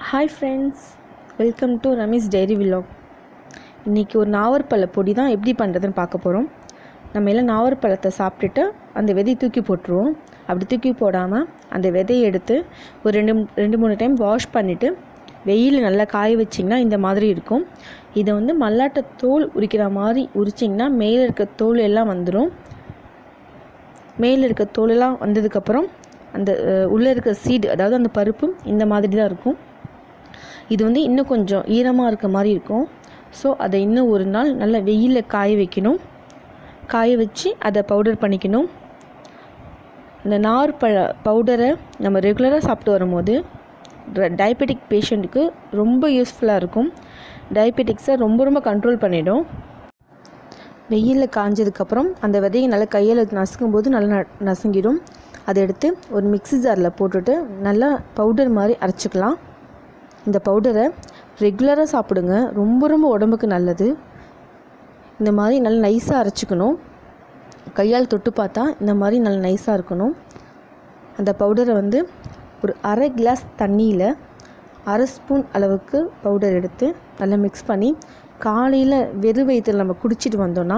hi friends welcome to Ramesh diary vlog இன்றைக்கி ஒரு நாவற்பழ பொடி தான் எப்படி பண்ணுறதுன்னு பார்க்க போகிறோம் நம்ம எல்லாம் நாவற்பழத்தை சாப்பிட்டுட்டு அந்த விதையை தூக்கி போட்டுருவோம் அப்படி தூக்கி போடாமல் அந்த விதையை எடுத்து ஒரு ரெண்டு ரெண்டு மூணு டைம் வாஷ் பண்ணிவிட்டு வெயில் நல்லா காய வச்சிங்கன்னா இந்த மாதிரி இருக்கும் இதை வந்து மல்லாட்டை தோல் உரிக்கிற மாதிரி உரிச்சிங்கன்னா மேலே இருக்க தோல் எல்லாம் வந்துடும் மேலே இருக்க தோலெல்லாம் வந்ததுக்கப்புறம் அந்த அஹ், உள்ளே இருக்க சீடு அதாவது அந்த பருப்பு இந்த மாதிரி தான் இருக்கும் இது வந்து இன்னும் கொஞ்சம் ஈரமாக இருக்க மாதிரி இருக்கும் ஸோ அதை இன்னும் ஒரு நாள் நல்லா வெயிலில் காய வைக்கணும் காய வச்சு அதை பவுடர் பண்ணிக்கணும் இந்த நார் பழ பவுடரை நம்ம ரெகுலராக சாப்பிட்டு வரும்போது டயபெட்டிக் பேஷண்ட்டுக்கு ரொம்ப யூஸ்ஃபுல்லாக இருக்கும் டயபெட்டிக்ஸை ரொம்ப ரொம்ப கண்ட்ரோல் பண்ணிடும் வெயிலில் காஞ்சதுக்கப்புறம் அந்த விதையை நல்லா கையில் நசுக்கும் போது நல்லா ந- நசுங்கிடும் அதை எடுத்து ஒரு மிக்ஸி ஜாரில் போட்டுட்டு நல்லா பவுடர் மாதிரி அரைச்சிக்கலாம் இந்த பவுடரை ரெகுலராக சாப்பிடுங்க ரொம்ப ரொம்ப உடம்புக்கு நல்லது இந்த மாதிரி நல்லா நைஸாக அரைச்சிக்கணும் கையால் தொட்டு பார்த்தா இந்த மாதிரி நல்லா நைஸாக இருக்கணும் அந்த பவுடரை வந்து ஒரு அரை கிளாஸ் தண்ணியில் அரை ஸ்பூன் அளவுக்கு பவுடர் எடுத்து நல்லா மிக்ஸ் பண்ணி காலையில் வெறும் வயிற்றில் நம்ம குடிச்சிட்டு வந்தோன்னா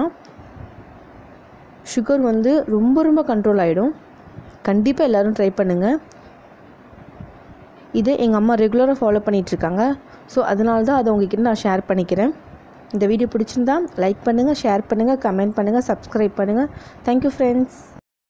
சுகர் வந்து ரொம்ப ரொம்ப கண்ட்ரோல் ஆகிடும் கண்டிப்பாக எல்லோரும் ட்ரை பண்ணுங்கள் இது எங்கள் அம்மா ரெகுலராக ஃபாலோ பண்ணிகிட்ருக்காங்க ஸோ அதனால தான் அதை உங்ககிட்ட நான் ஷேர் பண்ணிக்கிறேன் இந்த வீடியோ பிடிச்சிருந்தா லைக் பண்ணுங்கள் ஷேர் பண்ணுங்கள் கமெண்ட் பண்ணுங்கள் சப்ஸ்கிரைப் பண்ணுங்கள் தேங்க்யூ ஃப்ரெண்ட்ஸ்